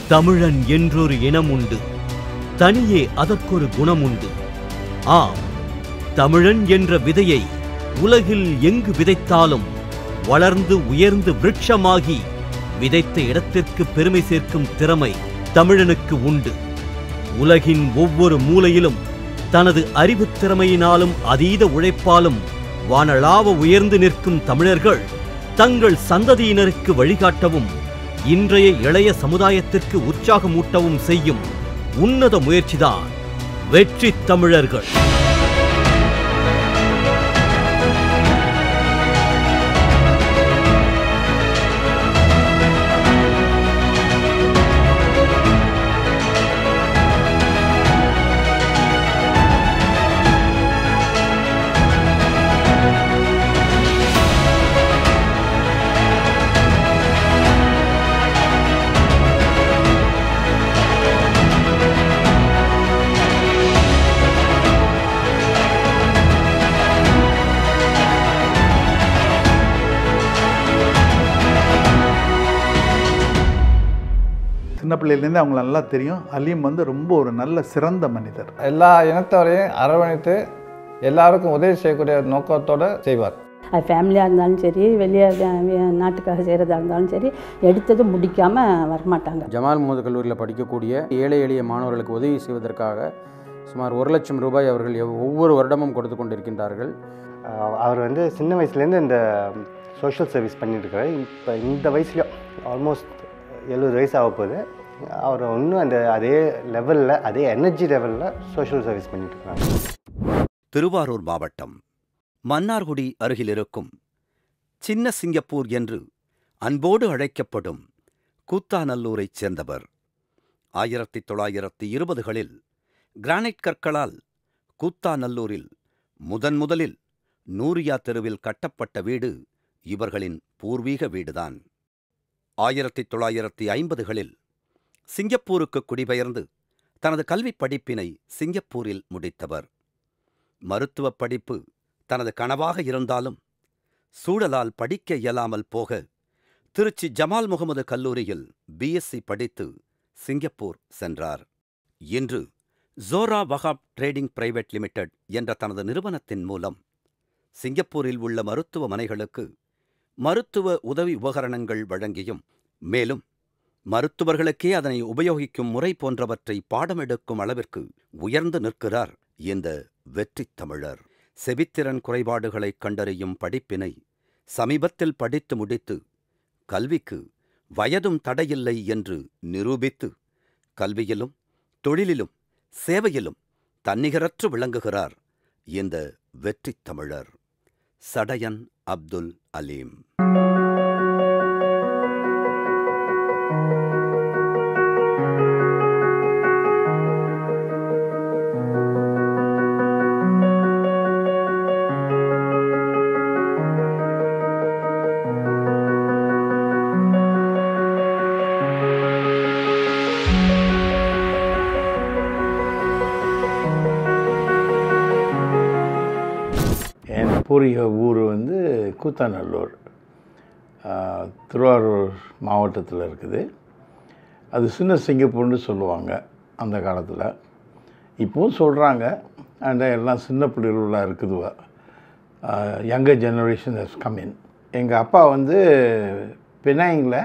தமிழன் என்றொரு இனம் உண்டு தனியே அதற்கொரு குணம் உண்டு ஆம் தமிழன் என்ற விதையை உலகில் எங்கு விதைத்தாலும் வளர்ந்து உயர்ந்து விருட்சமாகி விதைத்த இடத்திற்கு பெருமை சேர்க்கும் திறமை தமிழனுக்கு உண்டு உலகின் ஒவ்வொரு மூலையிலும் தனது அறிவுத் திறமையினாலும் அதீத உழைப்பாலும் வானளாவ உயர்ந்து நிற்கும் தமிழர்கள் தங்கள் சந்ததியினருக்கு வழிகாட்டவும் இன்றைய இளைய சமுதாயத்திற்கு உற்சாகமூட்டவும் செய்யும் உன்னத முயற்சிதான் வெற்றி தமிழர்கள் சின்ன பிள்ளையிலேருந்து அவங்கள நல்லா தெரியும் அலீம் வந்து ரொம்ப ஒரு நல்ல சிறந்த மனிதர் எல்லா இனத்தவரையும் அரவணைத்து எல்லாருக்கும் உதவி செய்யக்கூடிய நோக்கத்தோடு செய்வார் அது ஃபேமிலியாக இருந்தாலும் சரி வெளியே நாட்டுக்காக செய்கிறதா இருந்தாலும் சரி எடுத்தது முடிக்காமல் வரமாட்டாங்க ஜமால் முகமது கல்லூரியில் படிக்கக்கூடிய ஏழை எளிய மாணவர்களுக்கு உதவி செய்வதற்காக சுமார் ஒரு லட்சம் ரூபாய் அவர்கள் எவ்- ஒவ்வொரு வருடமும் கொடுத்து கொண்டிருக்கின்றார்கள் ஆஹ் அவர் வந்து சின்ன வயசுலேருந்து இந்த சோஷியல் சர்வீஸ் பண்ணிட்டு இருக்காரு இப்போ இந்த வயசுலையும் ஆல்மோஸ்ட் எழுபது வயசு ஆக போகுது அவர் இன்னும் அந்த அதே லெவலில் அதே எனர்ஜி லெவலில் சோஷியல் சர்வீஸ் பண்ணிட்டு இருக்காங்க திருவாரூர் மாவட்டம் மன்னார்குடி அருகிலிருக்கும் சின்ன சிங்கப்பூர் என்று அன்போடு அழைக்கப்படும் கூத்தாநல்லூரைச் சேர்ந்தவர் ஆயிரத்தி தொள்ளாயிரத்தி இருபதுகளில் கிரானைட் கற்களால் கூத்தாநல்லூரில் முதன் முதலில் நூரியா தெருவில் கட்டப்பட்ட வீடு இவர்களின் பூர்வீக வீடுதான் ஆயிரத்தி தொள்ளாயிரத்தி ஐம்பதுகளில் சிங்கப்பூருக்கு குடிபெயர்ந்து தனது கல்விப் படிப்பினை சிங்கப்பூரில் முடித்தவர் மருத்துவப் படிப்பு தனது கனவாக இருந்தாலும் சூழலால் படிக்க இயலாமல் போக திருச்சி ஜமால் முகமது கல்லூரியில் பிஎஸ்சி படித்து சிங்கப்பூர் சென்றார் இன்று ஜோரா வகாப் ட்ரேடிங் பிரைவேட் லிமிடெட் என்ற தனது நிறுவனத்தின் மூலம் சிங்கப்பூரில் உள்ள மருத்துவமனைகளுக்கு மருத்துவ உதவி உபகரணங்கள் வழங்கியும் மேலும் மருத்துவர்களுக்கே அதனை உபயோகிக்கும் முறை போன்றவற்றை பாடமெடுக்கும் அளவிற்கு உயர்ந்து நிற்கிறார் இந்த வெற்றித் தமிழர் செவித்திறன் குறைபாடுகளைக் கண்டறியும் படிப்பினை சமீபத்தில் படித்து முடித்து கல்விக்கு வயதும் தடையில்லை என்று நிரூபித்து கல்வியிலும் தொழிலிலும் சேவையிலும் தன்னிகரற்று விளங்குகிறார் இந்த வெற்றித் தமிழர் சடையன் அப்துல் அலீம் என் பூர்வீக ஊர் வந்து கூத்தாநல்லூர் ஆஹ், திருவாரூர் மாவட்டத்தில் இருக்குது அது சின்ன சிங்கப்பூர்னு சொல்லுவாங்க அந்த காலத்தில் இப்போவும் சொல்கிறாங்க அண்ட் எல்லாம் சின்ன பிள்ளைகள்லாம் இருக்குதுவா younger generation has come in எங்கள் அப்பா வந்து பினாயிங்கில்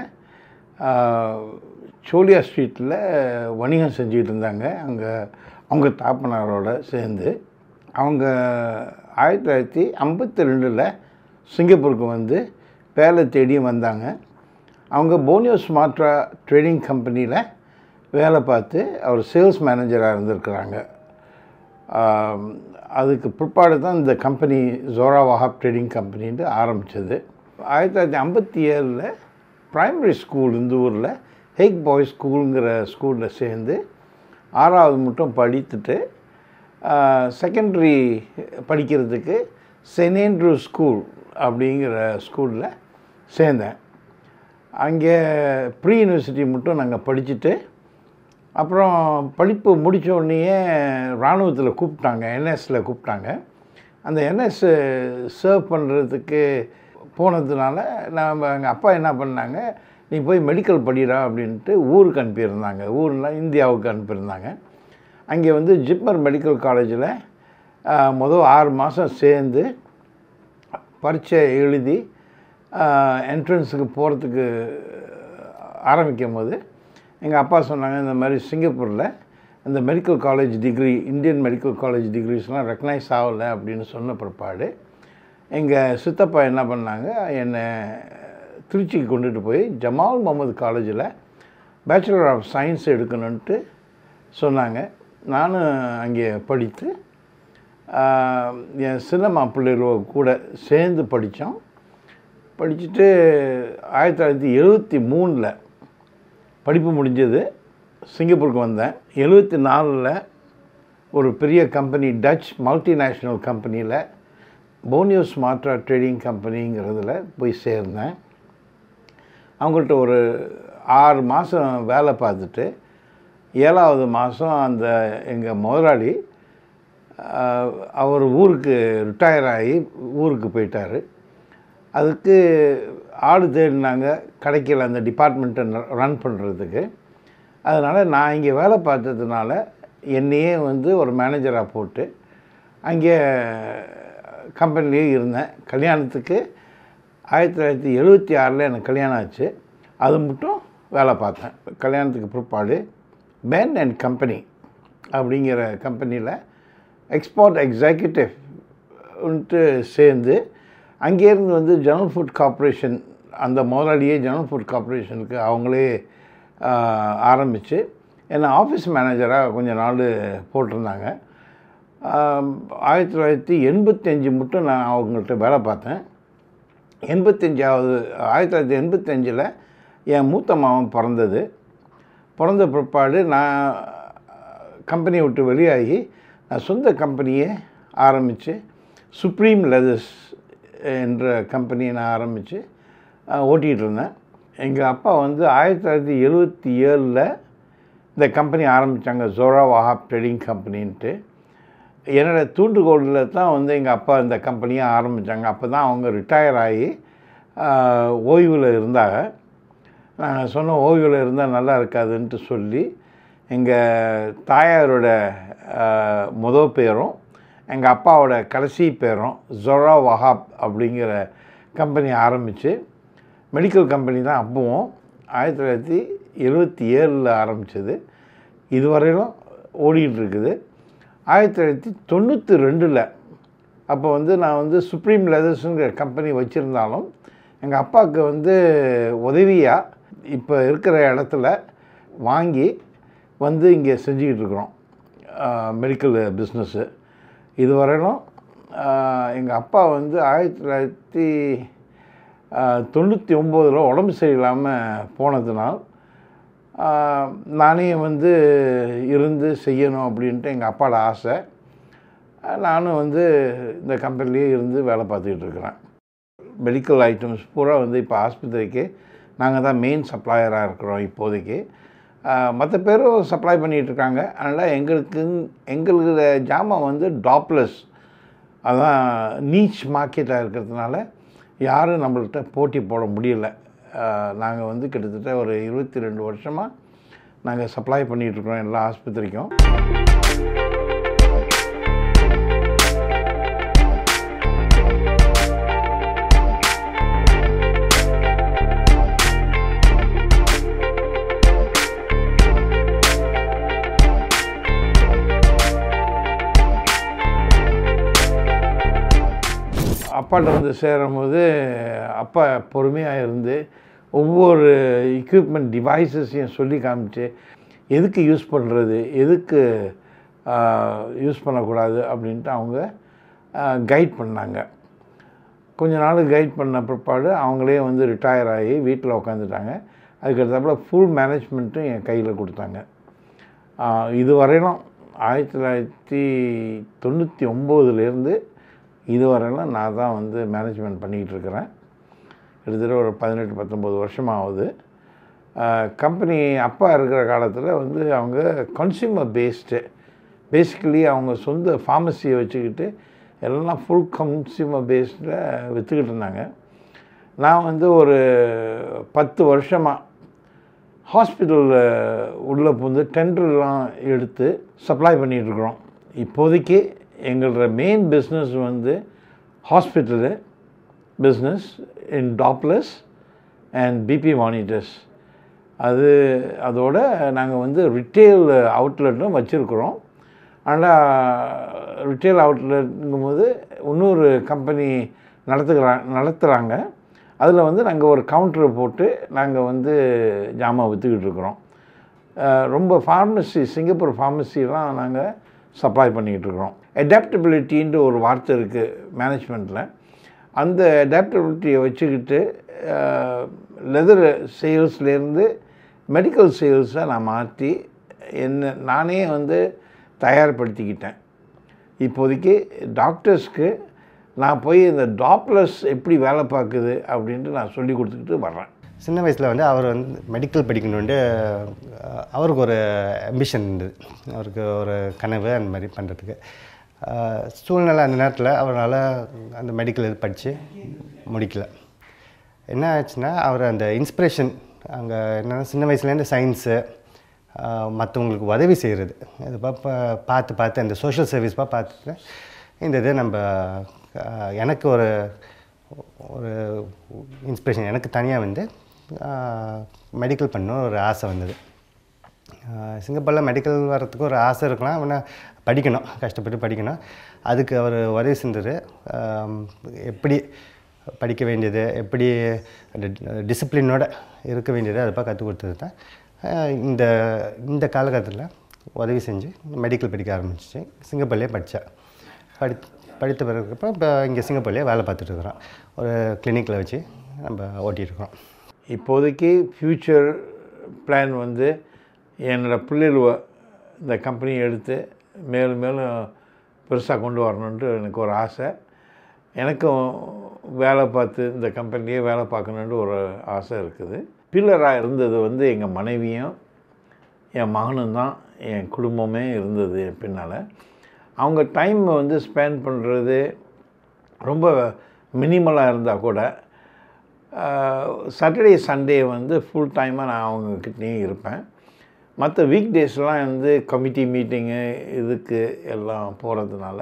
சோலியா ஸ்ட்ரீட்டில் வணிகம் செஞ்சுக்கிட்டு இருந்தாங்க அங்கே அவங்க தாப்பனாரோட சேர்ந்து அவங்க ஆயிரத்தி தொள்ளாயிரத்தி ஐம்பத்தி ரெண்டில் சிங்கப்பூருக்கு வந்து வேலை தேடியும் வந்தாங்க அவங்க போனியோ ஸ்மார்ட்ரா ட்ரேடிங் கம்பெனியில் வேலை பார்த்து அவர் சேல்ஸ் மேனேஜராக இருந்திருக்கிறாங்க ஆம், அதுக்கு பிற்பாடு தான் இந்த கம்பெனி ஜோரா வஹாப் ட்ரேடிங் கம்பெனின்ட்டு ஆரம்பித்தது ஆயிரத்தி தொள்ளாயிரத்தி ஐம்பத்தி ஏழில் ப்ரைமரி ஸ்கூல் இந்த ஊரில் ஹேக் பாய்ஸ் ஸ்கூலுங்கிற ஸ்கூலில் சேர்ந்து ஆறாவது மட்டும் படித்துட்டு செகண்டரி படிக்கிறதுக்கு சென்ட் ஆண்ட்ரூ ஸ்கூல் அப்படிங்கிற ஸ்கூலில் சேர்ந்தேன் அங்கே ப்ரீ யூனிவர்சிட்டி மட்டும் நாங்கள் படிச்சுட்டு அப்புறம் படிப்பு முடிச்ச உடனேயே இராணுவத்தில் கூப்பிட்டாங்க என்எஸில் கூப்பிட்டாங்க அந்த என்எஸ் சர்வ் பண்ணுறதுக்கு போனதுனால நம்ம எங்கள் அப்பா என்ன பண்ணாங்க நீ போய் மெடிக்கல் படிடா அப்படின்ட்டு ஊருக்கு அனுப்பியிருந்தாங்க ஊர்னா இந்தியாவுக்கு அனுப்பியிருந்தாங்க அங்கே வந்து ஜிப்மர் மெடிக்கல் காலேஜில் மொதல் ஆறு மாதம் சேர்ந்து பரீட்சை எழுதி என்ட்ரன்ஸுக்கு போகிறதுக்கு ஆரம்பிக்கும் போது எங்கள் அப்பா சொன்னாங்க இந்த மாதிரி சிங்கப்பூரில் இந்த medical college degree Indian medical college டிகிரிஸ்லாம் ரெக்கனைஸ் ஆகலை அப்படின்னு சொன்ன பிற்பாடு எங்கள் சித்தப்பா என்ன பண்ணாங்க என்னை திருச்சிக்கு கொண்டுட்டு போய் ஜமால் முகமது காலேஜில் பேச்சுலர் ஆஃப் சயின்ஸ் எடுக்கணுன்ட்டு சொன்னாங்க நானும் அங்கே படித்து ஆஹ், என் சின்னம்மா பிள்ளைகளோட கூட சேர்ந்து படித்தோம் படிச்சுட்டு ஆயிரத்தி தொள்ளாயிரத்தி எழுபத்தி மூணில் படிப்பு முடிஞ்சது சிங்கப்பூருக்கு வந்தேன் எழுபத்தி நாலில் ஒரு பெரிய கம்பெனி டச் மல்டிநேஷ்னல் கம்பெனியில் போனியோஸ் மாத்ரா ட்ரேடிங் கம்பெனிங்கிறதுல போய் சேர்ந்தேன் அவங்கள்ட்ட ஒரு ஆறு மாதம் வேலை பார்த்துட்டு ஏழாவது மாதம் அந்த எங்கள் முதலாளி ஆஹ், அவர் ஊருக்கு ரிட்டையர் ஆகி ஊருக்கு போயிட்டார் அதுக்கு ஆள் தேடினாங்க கிடைக்கல அந்த டிபார்ட்மெண்ட்டை ரன் பண்ணுறதுக்கு அதனால் நான் இங்கே வேலை பார்த்ததுனால என்னையே வந்து ஒரு மேனேஜராக போட்டு அங்கே கம்பெனிலேயே இருந்தேன் கல்யாணத்துக்கு ஆயிரத்தி தொள்ளாயிரத்தி எழுபத்தி ஆறில் எனக்கு கல்யாணம் ஆச்சு அது மட்டும் வேலை பார்த்தேன் கல்யாணத்துக்கு பிற்பாடு பேன் அண்ட் கம்பெனி அப்படிங்கிற கம்பெனியில் எக்ஸ்போர்ட் எக்ஸிக்யூட்டிவ்ன்ட்டு சேர்ந்து அங்கேருந்து வந்து ஜெனரல் ஃபுட் கார்ப்பரேஷன் அந்த முதலாளியே ஜெனரல் ஃபுட் கார்ப்பரேஷனுக்கு அவங்களே ஆரம்பித்து என்னை ஆஃபீஸ் மேனேஜராக கொஞ்ச நாள் போட்டிருந்தாங்க ஆம், ஆயிரத்தி தொள்ளாயிரத்தி எண்பத்தஞ்சு மட்டும் நான் அவங்கள்ட்ட வேலை பார்த்தேன் எண்பத்தஞ்சாவது ஆயிரத்தி தொள்ளாயிரத்தி எண்பத்தஞ்சில் என் மூத்த மாமன் பிறந்தது பிறந்த பிற்பாடு நான் கம்பெனியை விட்டு வெளியாகி நான் சொந்த கம்பெனியை ஆரம்பித்து சுப்ரீம் லெதர்ஸ் என்ற கம்பெனியை நான் ஆரம்பித்து ஓட்டிகிட்டு இருந்தேன் எங்கள் அப்பா வந்து ஆயிரத்தி தொள்ளாயிரத்தி எழுபத்தி ஏழில் இந்த கம்பெனி ஆரம்பித்தாங்க ஜோரா வஹாப் ட்ரேடிங் கம்பெனின்ட்டு என்னோடய தூண்டுகோலில் தான் வந்து எங்கள் அப்பா இந்த கம்பெனியை ஆரம்பித்தாங்க அப்போ தான் அவங்க ரிட்டையர் ஆகி ஓய்வில் இருந்தாங்க நாங்கள் சொன்ன ஓய்வில் இருந்தால் நல்லா இருக்காதுன்ட்டு சொல்லி எங்கள் தாயாரோட ஆஹ், முதல் பேரும் எங்கள் அப்பாவோட கடைசி பேரும் ஜொரா வஹாப் அப்படிங்கிற கம்பெனி ஆரம்பித்து மெடிக்கல் கம்பெனி தான் அப்பவும் ஆயிரத்தி தொள்ளாயிரத்தி எழுபத்தி ஏழில் ஆரம்பித்தது இதுவரையிலும் ஓடிட்டு இருக்குது ஆயிரத்தி தொள்ளாயிரத்தி தொண்ணூற்றி ரெண்டில் அப்போ வந்து நான் வந்து சுப்ரீம் லெதர்ஸுங்கிற கம்பெனி வச்சுருந்தாலும் எங்கள் அப்பாவுக்கு வந்து உதவியாக இப்போ இருக்கிற இடத்துல வாங்கி வந்து இங்கே செஞ்சுக்கிட்டு இருக்கிறோம் மெடிக்கல் பிஸ்னஸ்ஸு இதுவரையிலும் எங்கள் அப்பா வந்து ஆயிரத்தி தொள்ளாயிரத்தி தொண்ணூற்றி ஒம்போதில் உடம்பு சரியில்லாமல் போனதுனால் ஆஹ், நானே வந்து இருந்து செய்யணும் அப்படின்ட்டு எங்கள் அப்பாவோட ஆசை ஆஹ், நானும் வந்து இந்த கம்பெனிலேயே இருந்து வேலை பார்த்துக்கிட்டு இருக்கிறேன் மெடிக்கல் ஐட்டம்ஸ் பூரா வந்து இப்போ ஆஸ்பத்திரிக்கு நாங்கள் தான் மெயின் சப்ளையராக இருக்கிறோம் இப்போதைக்கு மற்ற பேரும் சப்ளை பண்ணிகிட்டு இருக்காங்க அதனால் எங்களுக்கு எங்களுக்கு ஜாமான் வந்து டாப்லெஸ் அதான் நீச் மார்க்கெட்டாக இருக்கிறதுனால யாரும் நம்மள்கிட்ட போட்டி போட முடியல நாங்கள் வந்து கிட்டத்தட்ட ஒரு இருபத்தி ரெண்டு வருஷமாக நாங்கள் சப்ளை பண்ணிகிட்ருக்கோம் எல்லா ஆஸ்பத்திரிக்கும் அப்பாட்ட வந்து சேரும்போது அப்பா பொறுமையாக இருந்து ஒவ்வொரு எக்யூப்மெண்ட் டிவைசஸையும் சொல்லி காமிச்சு எதுக்கு யூஸ் பண்ணுறது எதுக்கு யூஸ் பண்ணக்கூடாது அப்படின்ட்டு அவங்க கைட் பண்ணாங்க கொஞ்ச நாள் கைட் பண்ண பிற்பாடு அவங்களே வந்து ரிட்டையர் ஆகி வீட்டில் உட்காந்துட்டாங்க அதுக்கடுத்தாப்புல ஃபுல் மேனேஜ்மெண்ட்டும் என் கையில் கொடுத்தாங்க ஆஹ் இது வரையிலும் ஆயிரத்தி தொள்ளாயிரத்தி தொண்ணூற்றி ஒம்போதுலேருந்து இது வரையிலும் நான் தான் வந்து மேனேஜ்மெண்ட் பண்ணிக்கிட்டு இருக்கிறேன் கிட்டத்தட்ட ஒரு பதினெட்டு பத்தொம்போது வருஷமாக ஆகுது கம்பெனி அப்பா இருக்கிற காலத்தில் வந்து அவங்க கன்சியூமர் பேஸ்டு பேசிக்கலி அவங்க சொந்த ஃபார்மசியை வச்சுக்கிட்டு எல்லாம் ஃபுல் கன்சியூமர் பேஸ்டில் விற்றுக்கிட்டு இருந்தாங்க நான் வந்து ஒரு பத்து வருஷமாக ஹாஸ்பிட்டலில் உள்ளே புந்து டெண்டர்லாம் எடுத்து சப்ளை பண்ணிகிட்ருக்குறோம் இப்போதைக்கு எங்களோட மெயின் பிஸ்னஸ் வந்து hospital business in tablets and BP monitors அது அதோட நாங்கள் வந்து ரிட்டெயில் அவுட்லெட்டும் வச்சுருக்குறோம் ஆனால் ரிட்டெயில் அவுட்லெட்டுங்கும்போது இன்னொரு கம்பெனி நடத்துக்கிறாங்க நடத்துகிறாங்க அதில் வந்து நாங்கள் ஒரு கவுண்டரை போட்டு நாங்கள் வந்து ஜாமான் விற்றுக்கிட்டு இருக்கிறோம் அஹ் ரொம்ப ஃபார்மசி சிங்கப்பூர் ஃபார்மசிலாம் நாங்கள் சப்ளை பண்ணிக்கிட்டு இருக்கிறோம் அடாப்டபிலிட்டின்ற ஒரு வார்த்தை இருக்குது மேனேஜ்மெண்ட்டில் அந்த அடாப்டபிலிட்டியை வச்சுக்கிட்டு லெதர் சேல்ஸ்லேருந்து மெடிக்கல் சேல்ஸை நான் மாற்றி என்ன நானே வந்து தயார்படுத்திக்கிட்டேன் இப்போதைக்கு டாக்டர்ஸ்க்கு நான் போய் இந்த டாப்லஸ் எப்படி வேலை பார்க்குது அப்படின்ட்டு நான் சொல்லி கொடுத்துக்கிட்டு வர்றேன் சின்ன வயசில் வந்து அவர் வந்து மெடிக்கல் படிக்கணுன்ட்டு அஹ், அவருக்கு ஒரு அம்பிஷன் இருந்தது அவருக்கு ஒரு கனவு அந்த மாதிரி பண்ணுறதுக்கு சூழ்நிலை அந்த நேரத்தில் அவரால் அந்த மெடிக்கல் இது படித்து முடிக்கல என்ன ஆச்சுன்னா அவர் அந்த இன்ஸ்பிரேஷன் அங்கே என்னன்னா சின்ன வயசுலேருந்து சயின்ஸு மற்றவங்களுக்கு உதவி செய்கிறது அது பா பா- பார்த்து பார்த்து அந்த சோஷியல் சர்வீஸ்பாக பார்த்துட்டு இந்த இது நம்ம அஹ், எனக்கு ஒரு ஒரு இன்ஸ்பிரேஷன் எனக்கு தனியாக வந்து மெடிக்கல் பண்ணணும் ஒரு ஆசை வந்தது சிங்கப்பூரில் மெடிக்கல் வர்றதுக்கு ஒரு ஆசை இருக்கலாம் ஆனால் படிக்கணும் கஷ்டப்பட்டு படிக்கணும் அதுக்கு அவர் உதவி செஞ்சார் எப்படி படிக்க வேண்டியது எப்படி அந்த டிசிப்ளினோட இருக்க வேண்டியது அதை கற்றுக் கொடுத்தது தான் ஆஹ் இந்த இந்த காலகட்டத்தில் உதவி செஞ்சு மெடிக்கல் படிக்க ஆரம்பிச்சிச்சு சிங்கப்பூர்லேயே படித்தேன் படி படித்த பிறகு இப்போ இங்கே சிங்கப்பூர்லேயே வேலை பார்த்துட்டு இருக்கிறோம் ஒரு கிளினிக்கில் வச்சு நம்ம ஓட்டிகிட்டு இருக்கோம் இப்போதைக்கு ஃப்யூச்சர் பிளான் வந்து என்னோட பிள்ளைகளுவ இந்த கம்பெனியை எடுத்து மேலும் மேலும் பெருசாக கொண்டு வரணுன்ட்டு எனக்கு ஒரு ஆசை எனக்கும் வேலை பார்த்து இந்த கம்பெனிலேயே வேலை பார்க்கணுன்ட்டு ஒரு ஆசை இருக்குது பில்லராக இருந்தது வந்து எங்கள் மனைவியும் என் மகனும் தான் என் குடும்பமே இருந்தது என் பின்னால் அவங்க டைம் வந்து ஸ்பெண்ட் பண்ணுறது ரொம்ப மினிமலாக இருந்தால் கூட சாட்டர்டே சண்டே வந்து ஃபுல் டைமாக நான் அவங்கக்கிட்டேயும் இருப்பேன் மற்ற வீக் டேஸ்லாம் வந்து கமிட்டி மீட்டிங்கு இதுக்கு எல்லாம் போகிறதுனால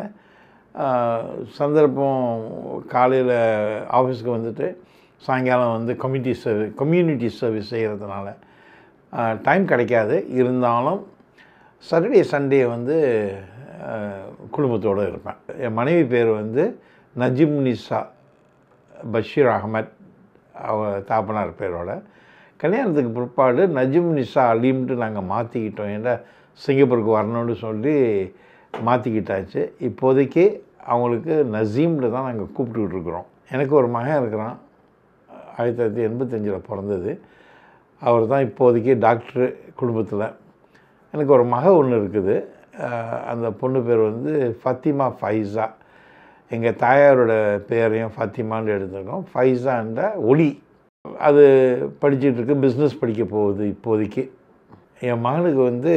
சந்தர்ப்பம் காலையில் ஆஃபீஸ்க்கு வந்துட்டு சாயங்காலம் வந்து கம்யூனிட்டி சர்வீஸ் கம்யூனிட்டி சர்வீஸ் செய்கிறதுனால டைம் கிடைக்காது இருந்தாலும் சாட்டர்டே சண்டே வந்து குடும்பத்தோடு இருப்பேன் என் மனைவி பேர் வந்து நஜிம் நிசா பஷீர் அகமத் அவ தாப்பனார் பேரோட கல்யாணத்துக்கு பிற்பாடு நஜிம் நிசா அலீம்ட்டு நாங்கள் மாற்றிக்கிட்டோம் ஏன்னா சிங்கப்பூருக்கு வரணும்னு சொல்லி மாற்றிக்கிட்டாச்சு இப்போதைக்கு அவங்களுக்கு நசீம்னு தான் நாங்கள் கூப்பிட்டுக்கிட்டு இருக்கிறோம் எனக்கு ஒரு மகன் இருக்கிறான் ஆயிரத்தி தொள்ளாயிரத்தி எண்பத்தஞ்சில் பிறந்தது அவர் தான் இப்போதைக்கு டாக்டரு குடும்பத்தில் எனக்கு ஒரு மக ஒன்று இருக்குது அஹ் அந்த பொண்ணு பேர் வந்து ஃபத்திமா ஃபைஸா எங்கள் தாயாரோட பேரையும் ஃபத்திமான்னு எடுத்திருக்கோம் ஃபைஸான்ற ஒளி அது படிச்சிட்டு இருக்கு பிஸ்னஸ் படிக்க போகுது இப்போதைக்கு என் மகனுக்கு வந்து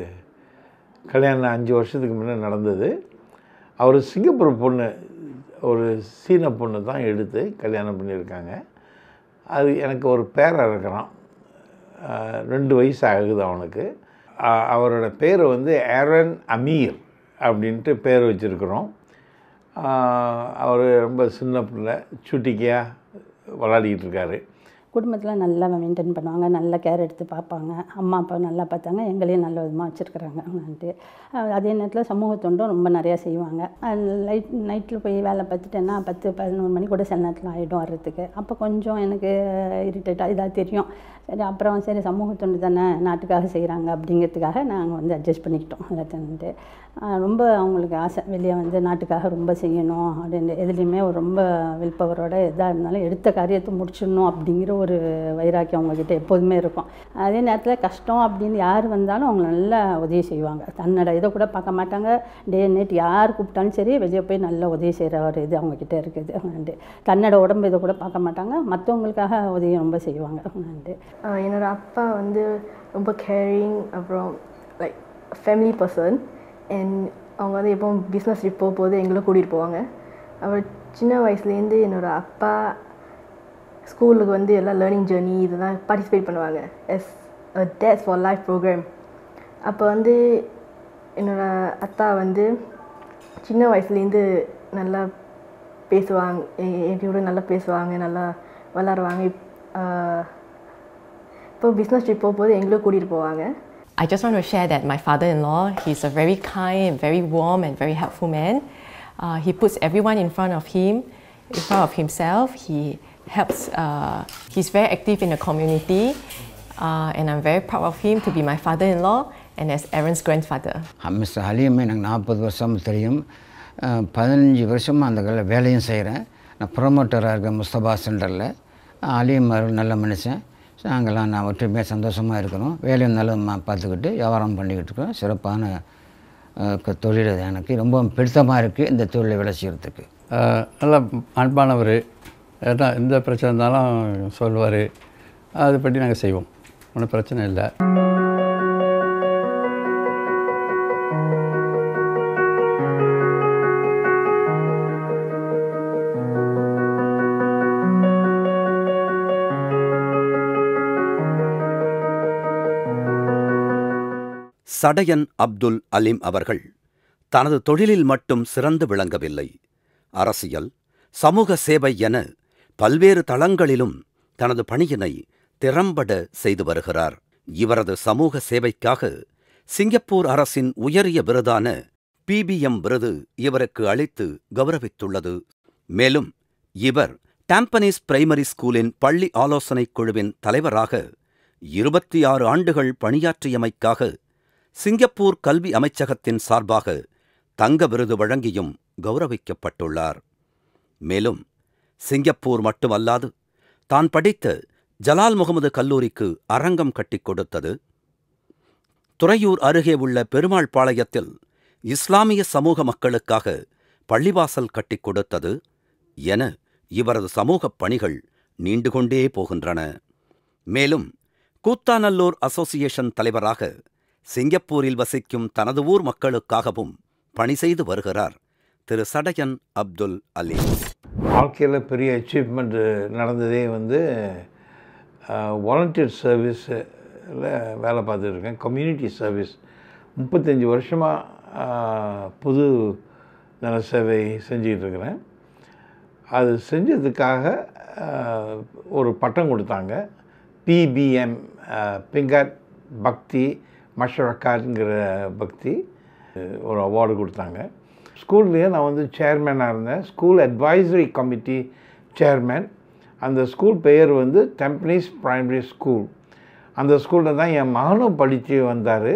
கல்யாணம் அஞ்சு வருஷத்துக்கு முன்னே நடந்தது அவர் சிங்கப்பூர் பொண்ணு ஒரு சீன பொண்ணு தான் எடுத்து கல்யாணம் பண்ணியிருக்காங்க அது எனக்கு ஒரு பேரன் இருக்கிறான் ஆஹ் ரெண்டு வயசு ஆகுது அவனுக்கு ஆஹ் அவரோட பேர் வந்து ஏரன் அமீர் அப்படின்ட்டு பேர் வச்சுருக்குறோம் அவர் ரொம்ப சின்ன பிள்ளை சுட்டிக்கையாக விளாடிக்கிட்டு இருக்காரு குடும்பத்தில் நல்லா மெயின்டைன் பண்ணுவாங்க நல்ல கேர் எடுத்து பார்ப்பாங்க அம்மா அப்பா நல்லா பார்த்தாங்க எங்களையும் நல்ல விதமாக வச்சுருக்குறாங்க அவங்கன்ட்டு அதே நேரத்தில் சமூக தொண்டும் ரொம்ப நிறையா செய்வாங்க லைட் நைட்டில் போய் வேலை பார்த்துட்டேன்னா பத்து பதினோரு மணி கூட சில நேரத்தில் ஆகிடும் வர்றதுக்கு அப்போ கொஞ்சம் எனக்கு இரிட்டேட்டாக இதாக தெரியும் சரி அப்புறம் சரி சமூக தொண்டு தானே நாட்டுக்காக செய்கிறாங்க அப்படிங்கிறதுக்காக நாங்கள் வந்து அட்ஜஸ்ட் பண்ணிக்கிட்டோம் எல்லாத்தையும் ரொம்ப அவங்களுக்கு ஆசை வெளியே வந்து நாட்டுக்காக ரொம்ப செய்யணும் அப்படின்னு எதுலேயுமே ஒரு ரொம்ப வில்பவரோட எதாக இருந்தாலும் எடுத்த காரியத்தை முடிச்சிடணும் அப்படிங்கிற ஒரு வைராக்கியம் அவங்கக்கிட்ட எப்போதுமே இருக்கும் அதே நேரத்தில் கஷ்டம் அப்படின்னு யார் வந்தாலும் அவங்க நல்லா உதவி செய்வாங்க தன்னோட இதை கூட பார்க்க மாட்டாங்க டே நைட் யார் கூப்பிட்டாலும் சரி வெளியே போய் நல்லா உதவி செய்கிற ஒரு இது அவங்கக்கிட்ட இருக்குது அவங்கண்டு தன்னோட உடம்பு இதை கூட பார்க்க மாட்டாங்க மற்றவங்களுக்காக உதவி ரொம்ப செய்வாங்க அவங்கண்டு ஆஹ் என்னோட அப்பா வந்து ரொம்ப கேரிங் அப்புறம் லைக் ஃபேமிலி பர்சன் அண்ட் அவங்க வந்து எப்போ பிஸ்னஸ் ட்ரிப் போகும்போது எங்களை கூட்டிகிட்டு போவாங்க அப்புறம் சின்ன வயசுலேருந்து என்னோட அப்பா ஸ்கூலுக்கு வந்து எல்லாம் லேர்னிங் ஜேர்னி இதெல்லாம் பார்ட்டிசிபேட் பண்ணுவாங்க as a dads for life programme அப்போ வந்து என்னோட அத்தா வந்து சின்ன வயசுலேருந்து நல்லா பேசுவாங்க எ- என்கிட்ட நல்லா பேசுவாங்க நல்லா விளாடுவாங்க இப்- ஆஹ் இப்போ பிஸ்னஸ் ட்ரிப் போகும்போது எங்களும் கூட்டிகிட்டு போவாங்க I just want to share that my father-in-law, he's a very kind and very warm and very helpful man. Uh, he puts everyone in front of him, in front of himself. He helps. Uh, he's very active in the community, uh, and I'm very proud of him to be my father-in-law and as Aaron's grandfather. Mister Halim எனக்கு நாற்பது வருஷம் தெரியும் அஹ், பதினஞ்சு வருஷமாக அந்த கல்ல வேலையும் செய்கிறேன் நான் ப்ரொமோட்டராக இருக்கேன் முஸ்தபா சென்டரில் அலீம் அவர்கள் நல்ல மனுஷன் நாங்கள்லாம் நான் ஒற்றுமையாக சந்தோஷமாக இருக்கிறோம் வேலையும் நல்லா ம- பார்த்துக்கிட்டு வியாபாரம் பண்ணிக்கிட்டு இருக்கோம் சிறப்பான அஹ், க- தொழில் அது எனக்கு ரொம்ப பிடித்தமாக இருக்குது இந்த தொழிலை வேலை செய்கிறதுக்கு ஆஹ் நல்லா அன்பானவர் ஏன்னா எந்த பிரச்சனை இருந்தாலும் சொல்லுவார் அதை பற்றி நாங்கள் செய்வோம் ஒன்றும் பிரச்சனை இல்லை சடையன் அப்துல் அலீம் அவர்கள் தனது தொழிலில் மட்டும் சிறந்து விளங்கவில்லை அரசியல் சமூக சேவை என பல்வேறு தளங்களிலும் தனது பணியினை திறம்பட செய்து வருகிறார் இவரது சமூக சேவைக்காக சிங்கப்பூர் அரசின் உயரிய விருதான பிபிஎம் விருது இவருக்கு அளித்து கௌரவித்துள்ளது மேலும் இவர் டாம்பனீஸ் பிரைமரி ஸ்கூலின் பள்ளி ஆலோசனைக் குழுவின் தலைவராக இருபத்தி ஆறு ஆண்டுகள் பணியாற்றியமைக்காக சிங்கப்பூர் கல்வி அமைச்சகத்தின் சார்பாக தங்க விருது வழங்கியும் கௌரவிக்கப்பட்டுள்ளார் மேலும் சிங்கப்பூர் மட்டுமல்லாது தான் படித்த ஜலால் முகமது கல்லூரிக்கு அரங்கம் கட்டிக் கொடுத்தது துறையூர் அருகே உள்ள பெருமாள் பாளையத்தில் இஸ்லாமிய சமூக மக்களுக்காக பள்ளிவாசல் கட்டிக் கொடுத்தது என இவரது சமூகப் பணிகள் நீண்டு கொண்டே போகின்றன மேலும் கூத்தாநல்லூர் அசோசியேஷன் தலைவராக சிங்கப்பூரில் வசிக்கும் தனது ஊர் மக்களுக்காகவும் பணி செய்து வருகிறார் திரு சடையன் அப்துல் அலி வாழ்க்கையில் பெரிய அச்சீவ்மெண்ட் நடந்ததே வந்து வாலண்டியர் சர்வீஸில் வேலை பார்த்துட்ருக்கேன் கம்யூனிட்டி சர்வீஸ் முப்பத்தஞ்சு வருஷமாக பொது நல சேவை செஞ்சிகிட்டு இருக்கிறேன் அது செஞ்சதுக்காக ஆஹ், ஒரு பட்டம் கொடுத்தாங்க பிபிஎம் பிங்காட் பக்தி மஷரக்காட்ங்கிற பக்தி அஹ், ஒரு அவார்டு கொடுத்தாங்க ஸ்கூல்லேயே நான் வந்து சேர்மேனாக இருந்தேன் ஸ்கூல் அட்வைசரி கமிட்டி சேர்மேன் அந்த ஸ்கூல் பெயர் வந்து டெம்பனீஸ் பிரைமரி ஸ்கூல் அந்த ஸ்கூலில் தான் என் மகனும் படித்து வந்தார்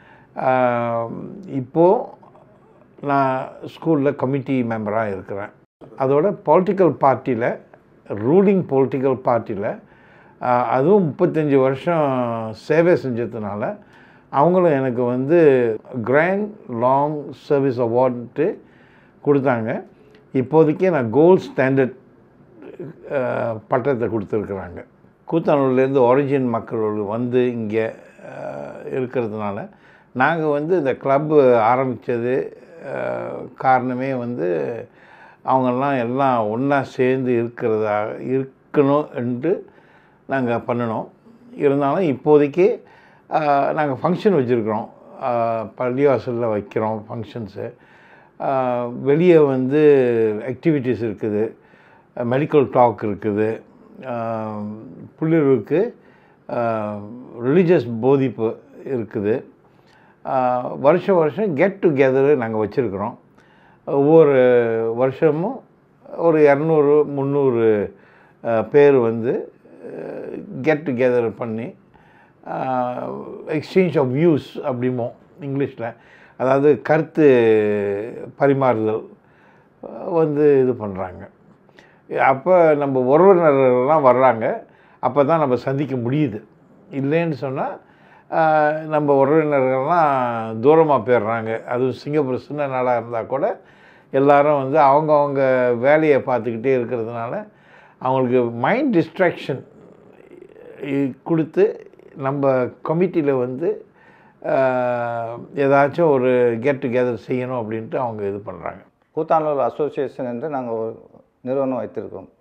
இப்போது நான் ஸ்கூலில் கமிட்டி மெம்பராக இருக்கிறேன் அதோட பொலிட்டிக்கல் பார்ட்டியில் ரூலிங் பொலிட்டிக்கல் பார்ட்டியில் அதுவும் முப்பத்தஞ்சு வருஷம் சேவை செஞ்சதுனால அவங்களும் எனக்கு வந்து கிராண்ட் லாங் சர்வீஸ் அவார்டு கொடுத்தாங்க இப்போதைக்கு நான் கோல்ட் ஸ்டாண்டர்ட் பட்டத்தை கொடுத்துருக்குறாங்க கூத்தானூர்லேருந்து ஒரிஜின் மக்கள் வந்து இங்கே இருக்கிறதுனால நாங்கள் வந்து இந்த கிளப்பு ஆரம்பித்தது காரணமே வந்து அவங்கெல்லாம் எல்லாம் ஒன்றா சேர்ந்து இருக்கிறதா இருக்கணும் என்று நாங்கள் பண்ணினோம் இருந்தாலும் இப்போதைக்கு நாங்கள் ஃபங்க்ஷன் வச்சுருக்குறோம் பள்ளிவாசலில் வைக்கிறோம் ஃபங்க்ஷன்ஸு வெளியே வந்து ஆக்டிவிட்டீஸ் இருக்குது மெடிக்கல் டாக் இருக்குது புள்ளிருக்கு ரிலீஜியஸ் போதிப்பு இருக்குது வருஷம் வருஷம் கெட் டுகெதரு நாங்கள் வச்சுருக்குறோம் ஒவ்வொரு வருஷமும் ஒரு இரநூறு முந்நூறு பேர் வந்து கெட் டுகெதர் பண்ணி எக்ஸ்சேஞ்ச் ஆஃப் வியூஸ் அப்படிமோ இங்கிலீஷில் அதாவது கருத்து பரிமாறுதல் வந்து இது பண்ணுறாங்க அப்போ நம்ம உறவினர்கள்லாம் வர்றாங்க அப்போ தான் நம்ம சந்திக்க முடியுது இல்லைன்னு சொன்னால் நம்ம உறவினர்கள்லாம் தூரமாக போயிடுறாங்க அதுவும் சிங்கப்பூர் சின்ன நாடாக இருந்தால் கூட எல்லாரும் வந்து அவங்கவுங்க வேலையை பார்த்துக்கிட்டே இருக்கிறதுனால அவங்களுக்கு மைண்ட் டிஸ்ட்ராக்ஷன் கொடுத்து நம்ம கமிட்டியில் வந்து ஏதாச்சும் ஒரு கெட் டுகெதர் செய்யணும் அப்படின்ட்டு அவங்க இது பண்ணுறாங்க கூத்தானூர் அசோசியேஷன் என்று நாங்கள் ஒரு நிறுவனம் வைத்திருக்கோம்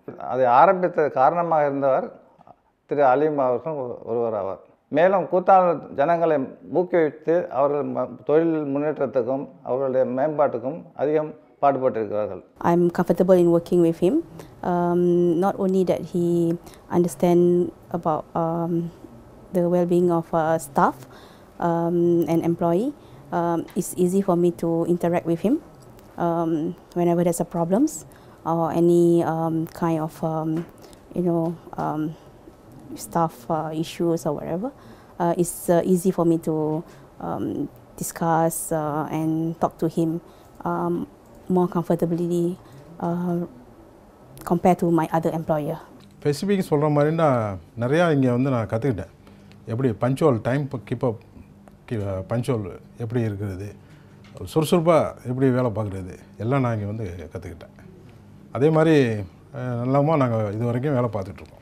அதை ஆரம்பித்த காரணமாக இருந்தவர் திரு அலீம் அவர்களும் ஒரு- ஒருவர் ஆவார் மேலும் கூத்தாளர் ஜனங்களை ஊக்குவித்து அவர்கள் ம- தொழில் முன்னேற்றத்துக்கும் அவர்களுடைய மேம்பாட்டுக்கும் அதிகம் பாடுபட்டிருக்கிறார்கள் I'm comfortable in working with him. Um, not only that he understand about um, the well-being of uh, staff um, and employee, um, it's easy for me to interact with him um, whenever there's a problems or any um, kind of um, you know um, staff uh, issues or whatever. Uh, it's uh, easy for me to um, discuss uh, and talk to him um, more comfortably uh, compared to my other employer. Specific சொல்கிற மாதிரி நான் நிறையா இங்கே வந்து நான் கற்றுக்கிட்டேன் எப்படி punctual time keep up punctual எப்படி இருக்கிறது சுறுசுறுப்பாக எப்படி வேலை பார்க்குறது எல்லாம் நான் இங்கே வந்து கற்றுக்கிட்டேன் அதே மாதிரி அஹ், நல்லாமா நாங்கள் இது வரைக்கும் வேலை பார்த்துட்ருக்கோம்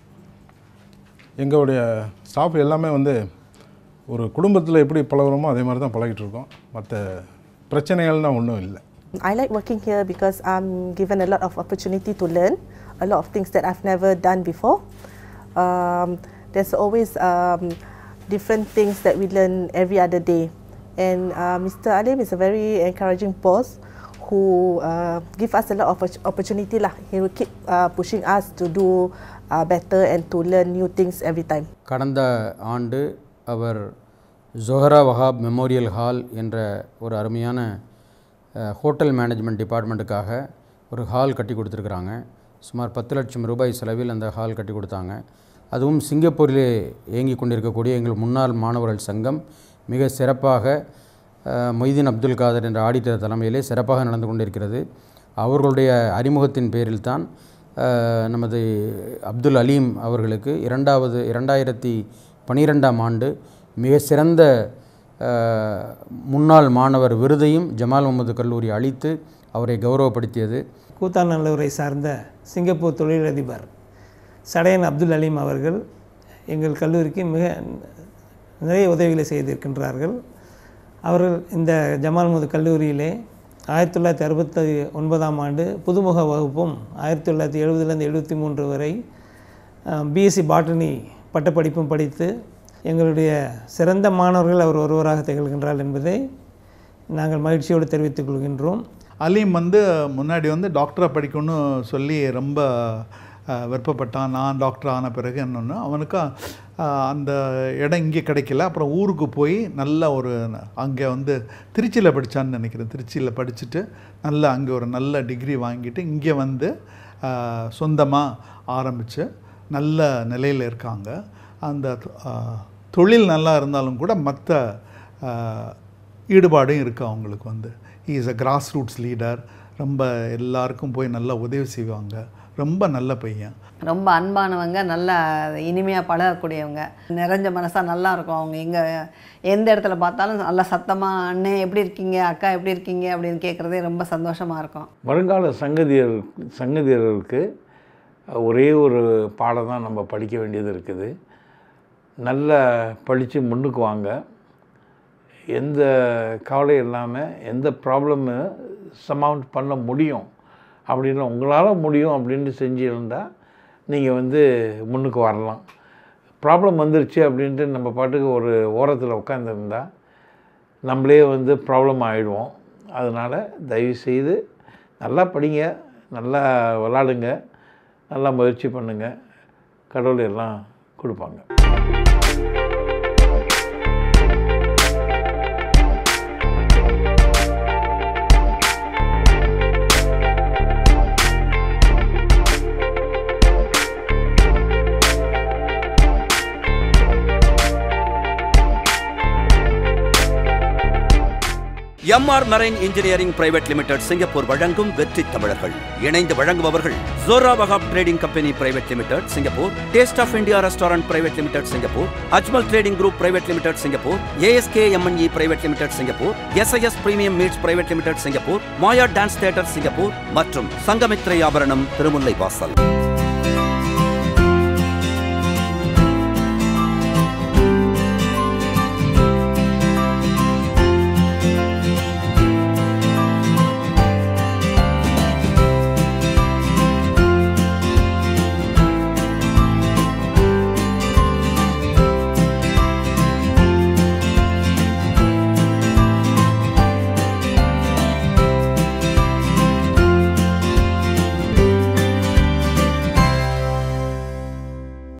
எங்களுடைய ஸ்டாஃப் எல்லாமே வந்து ஒரு குடும்பத்தில் எப்படி பழகுறோமோ அதே மாதிரி தான் பழகிட்டு இருக்கோம் மற்ற பிரச்சனைகள்னா ஒன்றும் இல்லை I like working here because I'm given a lot of opportunity to learn a lot of things that I've never done before. Um, there's always um, different things that we learn every other day. And uh, Mr. Alim is a very encouraging boss who uh, give us a lot of oppor- opportunity. Lah. He will keep uh, pushing us to do uh, better and to learn new things every time. கடந்த ஆண்டு அவர் Zohra Wahab memorial hall என்ற ஒரு அருமையான அஹ், hotel management டிபார்ட்மெண்ட்டுக்காக ஒரு hall கட்டி கொடுத்துருக்குறாங்க சுமார் பத்து லட்சம் ரூபாய் செலவில் அந்த ஹால் கட்டி கொடுத்தாங்க அதுவும் சிங்கப்பூரிலே இயங்கி கொண்டிருக்கக்கூடிய எங்கள் முன்னாள் மாணவர்கள் சங்கம் மிக சிறப்பாக அஹ், மொய்தீன் அப்துல் காதர் என்ற ஆடிட்டர் தலைமையிலே சிறப்பாக நடந்து கொண்டிருக்கிறது அவர்களுடைய அறிமுகத்தின் பேரில் தான் அஹ், நமது அப்துல் அலீம் அவர்களுக்கு இரண்டாவது இரண்டாயிரத்தி பனிரெண்டாம் ஆண்டு மிக சிறந்த அஹ், முன்னாள் மாணவர் விருதையும் ஜமால் முகமது கல்லூரி அளித்து அவரை கௌரவப்படுத்தியது கூத்தாநல்லூரை சார்ந்த சிங்கப்பூர் தொழிலதிபர் சடையன் அப்துல் அலீம் அவர்கள் எங்கள் கல்லூரிக்கு மிக நிறைய உதவிகளை செய்திருக்கின்றார்கள் அவர்கள் இந்த ஜமால் முது கல்லூரியிலே ஆயிரத்தி தொள்ளாயிரத்தி அறுபத்தி ஒன்பதாம் ஆண்டு புதுமுக வகுப்பும் ஆயிரத்தி தொள்ளாயிரத்தி எழுபதுலேருந்து எழுபத்தி மூன்று வரை பிஎஸ்சி பாட்டனி பட்டப்படிப்பும் படித்து எங்களுடைய சிறந்த மாணவர்கள் அவர் ஒருவராக திகழ்கின்றார் என்பதை நாங்கள் மகிழ்ச்சியோடு தெரிவித்துக் கொள்கின்றோம் அலீம் வந்து முன்னாடி வந்து டாக்டராக படிக்கணும்னு சொல்லி ரொம்ப அஹ், விருப்பப்பட்டான் நான் டாக்டர் ஆன பிறகு என்னொன்று அவனுக்கு அஹ், அந்த இடம் இங்கே கிடைக்கல அப்புறம் ஊருக்கு போய் நல்ல ஒரு அங்கே வந்து திருச்சியில் படித்தான்னு நினைக்கிறேன் திருச்சியில் படிச்சுட்டு நல்ல அங்கே ஒரு நல்ல டிகிரி வாங்கிட்டு இங்கே வந்து சொந்தமாக ஆரம்பித்து நல்ல நிலையில் இருக்காங்க அந்த அஹ், தொழில் நல்லா இருந்தாலும் கூட மற்ற ஈடுபாடும் இருக்குது அவங்களுக்கு வந்து is a grass roots leader ரொம்ப எல்லாருக்கும் போய் நல்லா உதவி செய்வாங்க ரொம்ப நல்ல பையன் ரொம்ப அன்பானவங்க நல்லா இனிமையாக பழகக்கூடியவங்க நிறைஞ்ச மனசாக நல்லா இருக்கும் அவங்க எங்கே எந்த இடத்துல பார்த்தாலும் நல்லா சத்தமாக அண்ணே எப்படி இருக்கீங்க அக்கா எப்படி இருக்கீங்க அப்படின்னு கேட்குறதே ரொம்ப சந்தோஷமாக இருக்கும் வருங்கால சங்கதியர் சங்கதியர்களுக்கு ஒரே ஒரு பாடம் தான் நம்ம படிக்க வேண்டியது இருக்குது நல்லா படித்து முன்னுக்கு வாங்க எந்த கவலை இல்லாமல் எந்த ப்ராப்ளமு சமவுண்ட் பண்ண முடியும் அப்படின்னு உங்களால் முடியும் அப்படின்னு செஞ்சிருந்தால் நீங்கள் வந்து முன்னுக்கு வரலாம் ப்ராப்ளம் வந்துருச்சு அப்படின்ட்டு நம்ம பாட்டுக்கு ஒரு ஓரத்தில் உட்காந்துருந்தா நம்மளே வந்து ப்ராப்ளம் ஆகிடுவோம் அதனால் தயவுசெய்து நல்லா படிங்க நல்லா விளாடுங்க நல்லா முயற்சி பண்ணுங்கள் கடவுள் எல்லாம் கொடுப்பாங்க MR marine engineering private limited Singapore வழங்கும் வெற்றி தமிழர்கள் இணைந்து வழங்குபவர்கள் Zohra Wahab trading company private limited Singapore taste of India restaurant private limited Singapore Ajmal trading group private limited Singapore ASK MNE private limited Singapore SIS premium meats private limited Singapore Maya dance theatre Singapore மற்றும் சங்கமித்ரை ஆபரணம் திருமுல்லை வாசல்